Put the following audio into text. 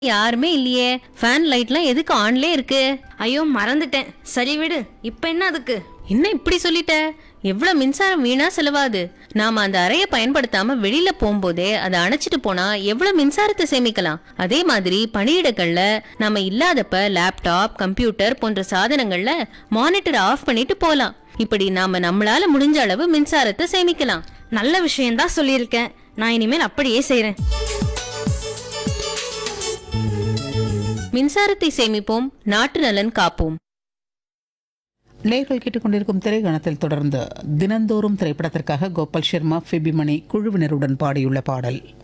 யாருமே இல்லையே ஃபேன் லைட்லாம் எதுக்கு ஆன்லே இருக்கு ஐயோ மறந்துட்டேன் சரி விடு இப்ப என்ன அதுக்கு என்ன இப்படி சொல்லிட்ட எவ்வளவு மின்சாரம் வீணா செலவாது நாம அந்த அறையை பயன்படுத்தாம வெளியில போகும்போதே அதை அணைச்சிட்டு போனா எவ்வளவு மின்சாரத்தை சேமிக்கலாம் அதே மாதிரி பணியிடங்கள்ல நாம இல்லாதப்ப லேப்டாப் கம்ப்யூட்டர் போன்ற சாதனங்கள்ல மானிட்டர் ஆஃப் பண்ணிட்டு போலாம் இப்படி நாம நம்மளால முடிஞ்ச அளவு மின்சாரத்தை சேமிக்கலாம் நல்ல விஷயம்தான் சொல்லியிருக்கேன் நான் இனிமேல் அப்படியே செய்றேன் மின்சாரத்தை சேமிப்போம் நாட்டு நலன் காப்போம் நேர்கள் கேட்டுக்கொண்டிருக்கும் திரைக்கணத்தில் தொடர்ந்து தினந்தோறும் திரைப்படத்திற்காக கோபால் சர்மா ஃபிபிமணி குழுவினருடன் பாடியுள்ள பாடல்